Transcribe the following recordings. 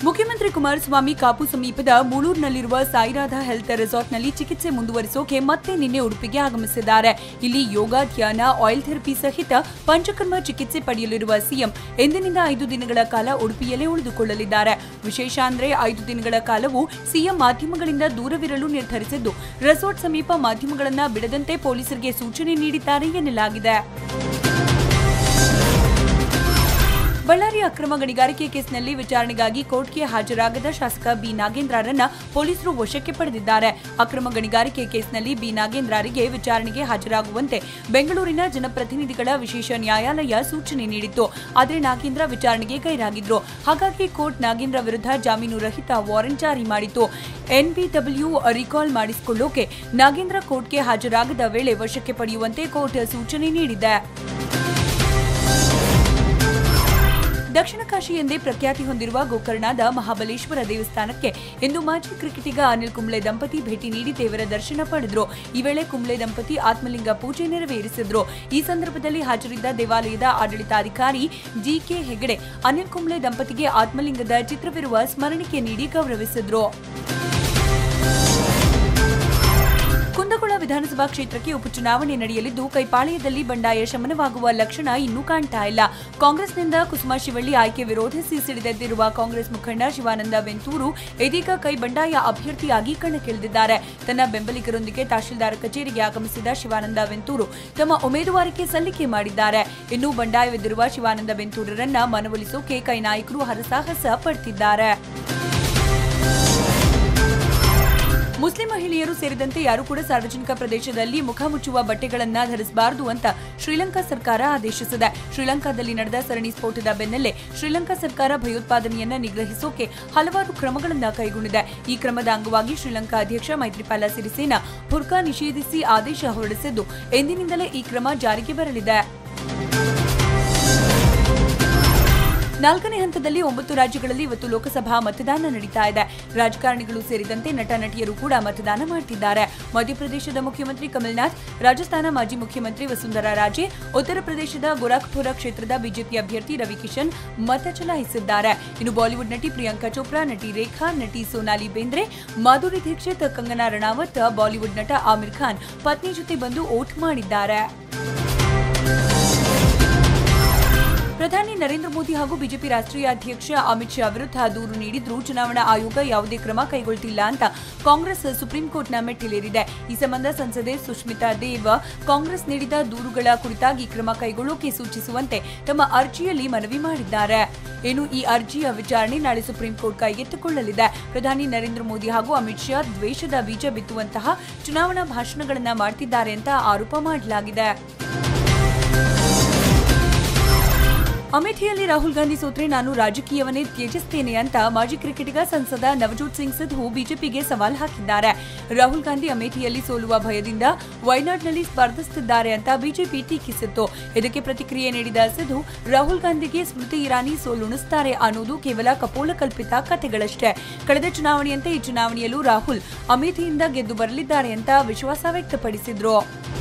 ಮುಖ್ಯಮಂತ್ರಿ ಕುಮಾರಸ್ವಾಮಿ ಕಾಪು ಸಮೀಪದ ಮೂಳೂರಿನಲ್ಲಿರುವ ಸಾಯಿರಾಧ ಹೆಲ್ತ್ ರೆಸಾರ್ಟ್ನಲ್ಲಿ ಚಿಕಿತ್ಸೆ ಮುಂದುವರಿಸೋಕೆ ಮತ್ತೆ ನಿನ್ನೆ ಉಡುಪಿಗೆ ಆಗಮಿಸಿದ್ದಾರೆ ಇಲ್ಲಿ ಯೋಗ ಧ್ಯಾನ ಆಯಿಲ್ ಥೆರಪಿ ಸಹಿತ ಪಂಚಕರ್ಮ ಚಿಕಿತ್ಸೆ ಪಡೆಯಲಿರುವ ಸಿಎಂ ಎಂದಿನಿಂದ ಐದು ದಿನಗಳ ಕಾಲ ಉಡುಪಿಯಲ್ಲೇ ಉಳಿದುಕೊಳ್ಳಲಿದ್ದಾರೆ ವಿಶೇಷ ಅಂದ್ರೆ ಐದು ದಿನಗಳ ಕಾಲವು ಸಿಎಂ ಮಾಧ್ಯಮಗಳಿಂದ ದೂರವಿರಲು ನಿರ್ಧರಿಸಿದ್ದು ರೆಸಾರ್ಟ್ ಸಮೀಪ ಮಾಧ್ಯಮಗಳನ್ನ ಬಿಡದಂತೆ ಪೊಲೀಸರಿಗೆ ಸೂಚನೆ ನೀಡಿದ್ದಾರೆ ಎನ್ನಲಾಗಿದೆ ಬಳ್ಳಾರಿ ಅಕ್ರಮ ಗಣಿಗಾರಿಕೆ ಕೇಸ್ನಲ್ಲಿ ವಿಚಾರಣೆಗಾಗಿ ಕೋರ್ಟ್ಗೆ ಹಾಜರಾಗದ ಶಾಸಕ ಬಿ ನಾಗೇಂದ್ರರನ್ನ ಪೊಲೀಸರು ವಶಕ್ಕೆ ಪಡೆದಿದ್ದಾರೆ ಅಕ್ರಮ ಗಣಿಗಾರಿಕೆ ಕೇಸ್ನಲ್ಲಿ ಬಿ ನಾಗೇಂದ್ರರಿಗೆ ವಿಚಾರಣೆಗೆ ಹಾಜರಾಗುವಂತೆ ಬೆಂಗಳೂರಿನ ಜನಪ್ರತಿನಿಧಿಗಳ ವಿಶೇಷ ನ್ಯಾಯಾಲಯ ಸೂಚನೆ ನೀಡಿತ್ತು ಆದರೆ ನಾಗೇಂದ್ರ ವಿಚಾರಣೆಗೆ ಗೈರಾಗಿದ್ರು ಹಾಗಾಗಿ ಕೋರ್ಟ್ ನಾಗೇಂದ್ರ ವಿರುದ್ಧ ಜಾಮೀನು ರಹಿತ ವಾರೆಂಟ್ ಜಾರಿ ಮಾಡಿತ್ತು ಎನ್ಬಿಡಬ್ಲ್ಯೂ ರಿಕಾಲ್ ಮಾಡಿಸಿಕೊಳ್ಳೋಕೆ ನಾಗೇಂದ್ರ ಕೋರ್ಟ್ಗೆ ಹಾಜರಾಗದ ವೇಳೆ ವಶಕ್ಕೆ ಪಡೆಯುವಂತೆ ಕೋರ್ಟ್ ಸೂಚನೆ ನೀಡಿದೆ ದಕ್ಷಿಣ ಕಾಶಿ ಎಂದೇ ಪ್ರಖ್ಯಾತಿ ಹೊಂದಿರುವ ಗೋಕರ್ಣದ ಮಹಾಬಲೇಶ್ವರ ದೇವಸ್ಥಾನಕ್ಕೆ ಇಂದು ಮಾಜಿ ಕ್ರಿಕೆಟಿಗ ಅನಿಲ್ ಕುಂಬ್ಳೆ ದಂಪತಿ ಭೇಟಿ ನೀಡಿ ದೇವರ ದರ್ಶನ ಪಡೆದರು ಈ ವೇಳೆ ಕುಂಬ್ಳೆ ದಂಪತಿ ಆತ್ಮಲಿಂಗ ಪೂಜೆ ನೆರವೇರಿಸಿದ್ರು ಈ ಸಂದರ್ಭದಲ್ಲಿ ಹಾಜರಿದ್ದ ದೇವಾಲಯದ ಆಡಳಿತಾಧಿಕಾರಿ ಜಿಕೆ ಹೆಗಡೆ ಅನಿಲ್ ಕುಂಬ್ಳೆ ದಂಪತಿಗೆ ಆತ್ಮಲಿಂಗದ ಚಿತ್ರವಿರುವ ಸ್ಮರಣಿಕೆ ನೀಡಿ ಗೌರವಿಸಿದ್ರು ಕುಂದಗೋಳ ವಿಧಾನಸಭಾ ಕ್ಷೇತ್ರಕ್ಕೆ ಉಪಚುನಾವಣೆ ನಡೆಯಲಿದ್ದು ಕೈಪಾಳ್ಯದಲ್ಲಿ ಬಂಡಾಯ ಶಮನವಾಗುವ ಲಕ್ಷಣ ಇನ್ನೂ ಕಾಣ್ತಾ ಇಲ್ಲ ಕಾಂಗ್ರೆಸ್ನಿಂದ ಕುಸುಮಾ ಶಿವಳ್ಳಿ ಆಯ್ಕೆ ವಿರೋಧಿಸಿ ಸಿಡಿದೆದ್ದಿರುವ ಕಾಂಗ್ರೆಸ್ ಮುಖಂಡ ಶಿವಾನಂದ ವೆಂತೂರು ಇದೀಗ ಕೈ ಬಂಡಾಯ ಅಭ್ಯರ್ಥಿಯಾಗಿ ಕಣಕ್ಕಿಳಿದಿದ್ದಾರೆ ತನ್ನ ಬೆಂಬಲಿಗರೊಂದಿಗೆ ತಹಶೀಲ್ದಾರ್ ಕಚೇರಿಗೆ ಆಗಮಿಸಿದ ಶಿವಾನಂದ ವೆಂತೂರು ತಮ್ಮ ಉಮೇದುವಾರಿಕೆ ಸಲ್ಲಿಕೆ ಮಾಡಿದ್ದಾರೆ ಇನ್ನು ಬಂಡಾಯವೆದ್ದಿರುವ ಶಿವಾನಂದ ವೆಂತೂರರನ್ನ ಮನವೊಲಿಸೋಕೆ ಕೈ ನಾಯಕರು ಹರಸಾಹಸ ಪಡ್ತಿದ್ದಾರೆ ಮುಸ್ಲಿಂ ಮಹಿಳೆಯರು ಸೇರಿದಂತೆ ಯಾರು ಕೂಡ ಸಾರ್ವಜನಿಕ ಪ್ರದೇಶದಲ್ಲಿ ಮುಖ ಮುಚ್ಚುವ ಬಟ್ಟೆಗಳನ್ನ ಧರಿಸಬಾರದು ಅಂತ ಶ್ರೀಲಂಕಾ ಸರ್ಕಾರ ಆದೇಶಿಸಿದೆ ಶ್ರೀಲಂಕಾದಲ್ಲಿ ನಡೆದ ಸರಣಿ ಸ್ಫೋಟದ ಬೆನ್ನಲ್ಲೇ ಶ್ರೀಲಂಕಾ ಸರ್ಕಾರ ಭಯೋತ್ಪಾದನೆಯನ್ನ ನಿಗ್ರಹಿಸೋಕೆ ಹಲವಾರು ಕ್ರಮಗಳನ್ನ ಕೈಗೊಂಡಿದೆ ಈ ಕ್ರಮದ ಅಂಗವಾಗಿ ಶ್ರೀಲಂಕಾ ಅಧ್ಯಕ್ಷ ಮೈತ್ರಿಪಾಲ ಸಿರಿಸೇನಾ ಬುರ್ಕಾ ನಿಷೇಧಿಸಿ ಆದೇಶ ಹೊರಡಿಸಿದ್ದು ಎಂದಿನಿಂದಲೇ ಈ ಕ್ರಮ ಜಾರಿಗೆ ಬರಲಿದೆ ನಾಲ್ಕನೇ ಹಂತದಲ್ಲಿ ಒಂಬತ್ತು ರಾಜ್ಯಗಳಲ್ಲಿ ಇವತ್ತು ಲೋಕಸಭಾ ಮತದಾನ ನಡೀತಾ ಇದೆ ರಾಜಕಾರಣಿಗಳು ಸೇರಿದಂತೆ ನಟ ನಟಿಯರು ಕೂಡ ಮತದಾನ ಮಾಡ್ತಿದ್ದಾರೆ ಮಧ್ಯಪ್ರದೇಶದ ಮುಖ್ಯಮಂತ್ರಿ ಕಮಲ್ನಾಥ್ ರಾಜಸ್ಥಾನ ಮಾಜಿ ಮುಖ್ಯಮಂತ್ರಿ ವಸುಂಧರಾ ರಾಜೆ ಉತ್ತರ ಪ್ರದೇಶದ ಗೋರಖ್ಪುರ ಕ್ಷೇತ್ರದ ಬಿಜೆಪಿ ಅಭ್ಯರ್ಥಿ ರವಿ ಕಿಶನ್ ಮತ ಚಲಾಯಿಸಿದ್ದಾರೆ ಇನ್ನು ಬಾಲಿವುಡ್ ನಟಿ ಪ್ರಿಯಾಂಕಾ ಚೋಪ್ರಾ ನಟಿ ರೇಖಾ ನಟಿ ಸೋನಾಲಿ ಬೇಂದ್ರೆ ಮಾಧುರಿ ದೀಕ್ಷಿತ್ ಕಂಗನಾ ರಣಾವತ್ ಬಾಲಿವುಡ್ ನಟ ಆಮಿರ್ ಖಾನ್ ಪತ್ನಿ ಜೊತೆ ಬಂದು ವೋಟ್ ಮಾಡಿದ್ದಾರೆ ಪ್ರಧಾನಿ ನರೇಂದ್ರ ಮೋದಿ ಹಾಗೂ ಬಿಜೆಪಿ ರಾಷ್ಟ್ರೀಯ ಅಧ್ಯಕ್ಷ ಅಮಿತ್ ಶಾ ವಿರುದ್ಧ ದೂರು ನೀಡಿದ್ರೂ ಚುನಾವಣಾ ಆಯೋಗ ಯಾವುದೇ ಕ್ರಮ ಕೈಗೊಳ್ತಿಲ್ಲ ಅಂತ ಕಾಂಗ್ರೆಸ್ ಸುಪ್ರೀಂ ಕೋರ್ಟ್ನ ಮೆಟ್ಟಿಲೇರಿದೆ ಈ ಸಂಬಂಧ ಸಂಸದೆ ಸುಷ್ಮಿತಾ ದೇವ್ ಕಾಂಗ್ರೆಸ್ ನೀಡಿದ ದೂರುಗಳ ಕುರಿತಾಗಿ ಕ್ರಮ ಕೈಗೊಳ್ಳೋಕೆ ಸೂಚಿಸುವಂತೆ ತಮ್ಮ ಅರ್ಜಿಯಲ್ಲಿ ಮನವಿ ಮಾಡಿದ್ದಾರೆ ಇನ್ನು ಈ ಅರ್ಜಿಯ ವಿಚಾರಣೆ ನಾಳೆ ಸುಪ್ರೀಂ ಕೋರ್ಟ್ ಕೈಗೆತ್ತಿಕೊಳ್ಳಲಿದೆ ಪ್ರಧಾನಿ ನರೇಂದ್ರ ಮೋದಿ ಹಾಗೂ ಅಮಿತ್ ಶಾ ದ್ವೇಷದ ಬೀಜ ಬಿತ್ತುವಂತಹ ಚುನಾವಣಾ ಭಾಷಣಗಳನ್ನ ಮಾಡ್ತಿದ್ದಾರೆ ಅಂತ ಆರೋಪ ಮಾಡಲಾಗಿದೆ ಅಮೇಠಿಯಲ್ಲಿ ರಾಹುಲ್ ಗಾಂಧಿ ಸೋತ್ರೆ ನಾನು ರಾಜಕೀಯವನ್ನೇ ತ್ಯಜಿಸ್ತೇನೆ ಅಂತ ಮಾಜಿ ಕ್ರಿಕೆಟಿಗ ಸಂಸದ ನವಜೋತ್ ಸಿಂಗ್ ಸಿಧು ಬಿಜೆಪಿಗೆ ಸವಾಲ್ ಹಾಕಿದ್ದಾರೆ ರಾಹುಲ್ ಗಾಂಧಿ ಅಮೇಠಿಯಲ್ಲಿ ಸೋಲುವ ಭಯದಿಂದ ವಯನಾಡ್ನಲ್ಲಿ ಸ್ಪರ್ಧಿಸುತ್ತಿದ್ದಾರೆ ಅಂತ ಬಿಜೆಪಿ ಟೀಕಿಸಿತ್ತು ಇದಕ್ಕೆ ಪ್ರತಿಕ್ರಿಯೆ ನೀಡಿದ ಸಿಧು ರಾಹುಲ್ ಗಾಂಧಿಗೆ ಸ್ಮೃತಿ ಇರಾನಿ ಸೋಲುಣಿಸುತ್ತಾರೆ ಅನ್ನೋದು ಕೇವಲ ಕಪೋಲಕಲ್ಪಿತ ಕಥೆಗಳಷ್ಟೇ ಕಳೆದ ಚುನಾವಣೆಯಂತೆ ಈ ಚುನಾವಣೆಯಲ್ಲೂ ರಾಹುಲ್ ಅಮೇಠಿಯಿಂದ ಗೆದ್ದು ಬರಲಿದ್ದಾರೆ ಅಂತ ವಿಶ್ವಾಸ ವ್ಯಕ್ತಪಡಿಸಿದ್ರು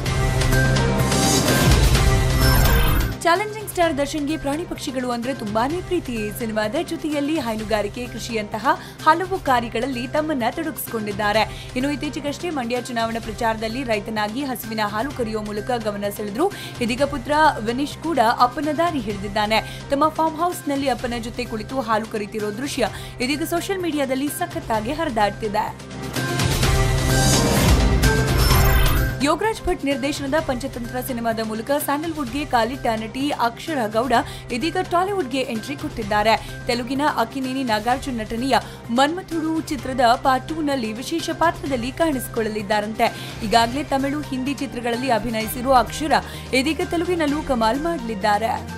ಚಾಲೆಂಜಿಂಗ್ ಸ್ಟಾರ್ ದರ್ಶನ್ಗೆ ಪ್ರಾಣಿ ಪಕ್ಷಿಗಳು ಅಂದ್ರೆ ತುಂಬಾನೇ ಪ್ರೀತಿ ಸಿನಿಮಾದ ಜೊತೆಯಲ್ಲಿ ಹೈನುಗಾರಿಕೆ ಕೃಷಿಯಂತಹ ಹಲವು ಕಾರ್ಯಗಳಲ್ಲಿ ತಮ್ಮನ್ನ ತೊಡಗಿಸಿಕೊಂಡಿದ್ದಾರೆ ಇನ್ನು ಇತ್ತೀಚೆಗಷ್ಟೇ ಮಂಡ್ಯ ಚುನಾವಣಾ ಪ್ರಚಾರದಲ್ಲಿ ರೈತನಾಗಿ ಹಸುವಿನ ಹಾಲು ಕರೆಯುವ ಮೂಲಕ ಗಮನ ಸೆಳೆದ್ರು ಇದೀಗ ಪುತ್ರ ವಿನೀಶ್ ಕೂಡ ಅಪ್ಪನ ದಾರಿ ಹಿಡಿದಿದ್ದಾನೆ ತಮ್ಮ ಫಾರ್ಮ್ ಹೌಸ್ ನಲ್ಲಿ ಅಪ್ಪನ ಜೊತೆ ಕುಳಿತು ಹಾಲು ಕರಿತಿರೋ ದೃಶ್ಯ ಇದೀಗ ಸೋಷಿಯಲ್ ಮೀಡಿಯಾದಲ್ಲಿ ಸಖತ್ತಾಗಿ ಹರಿದಾಡ್ತಿದೆ ಯೋಗರಾಜ್ ಭಟ್ ನಿರ್ದೇಶನದ ಪಂಚತಂತ್ರ ಸಿನಿಮಾದ ಮೂಲಕ ಸ್ಯಾಂಡಲ್ವುಡ್ಗೆ ಕಾಲಿಟ್ಟ ನಟಿ ಅಕ್ಷರ ಗೌಡ ಇದೀಗ ಟಾಲಿವುಡ್ಗೆ ಎಂಟ್ರಿ ಕೊಟ್ಟಿದ್ದಾರೆ ತೆಲುಗಿನ ಅಕ್ಕಿನೇನಿ ನಾಗಾರ್ಜುನ್ ನಟನೆಯ ಮನ್ಮಥುಡು ಚಿತ್ರದ ಪಾರ್ಟ್ ಟೂ ನಲ್ಲಿ ವಿಶೇಷ ಪಾತ್ರದಲ್ಲಿ ಕಾಣಿಸಿಕೊಳ್ಳಲಿದ್ದಾರಂತೆ ಈಗಾಗಲೇ ತಮಿಳು ಹಿಂದಿ ಚಿತ್ರಗಳಲ್ಲಿ ಅಭಿನಯಿಸಿರುವ ಅಕ್ಷರ ಇದೀಗ ತೆಲುಗಿನಲ್ಲೂ ಕಮಾಲ್ ಮಾಡಲಿದ್ದಾರೆ